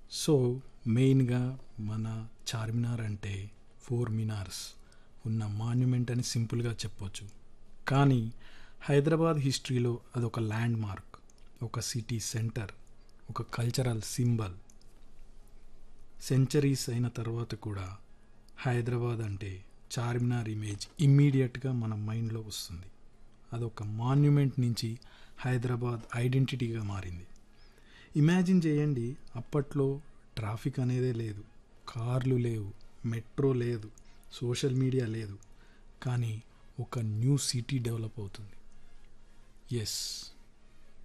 so మెయిన్గా మన చార్మినార్ అంటే ఫోర్ మినార్స్ ఉన్న మాన్యుమెంట్ అని సింపుల్గా చెప్పొచ్చు కానీ హైదరాబాద్ హిస్టరీలో అదొక ల్యాండ్ మార్క్ ఒక సిటీ సెంటర్ ఒక కల్చరల్ సింబల్ సెంచరీస్ అయిన తర్వాత కూడా హైదరాబాద్ అంటే చార్మినార్ ఇమేజ్ ఇమ్మీడియట్గా మన మైండ్లో వస్తుంది అదొక మాన్యుమెంట్ నుంచి హైదరాబాద్ ఐడెంటిటీగా మారింది ఇమాజిన్ చేయండి అప్పట్లో ట్రాఫిక్ అనేదే లేదు కార్లు లేవు మెట్రో లేదు సోషల్ మీడియా లేదు కానీ ఒక న్యూ సిటీ డెవలప్ అవుతుంది ఎస్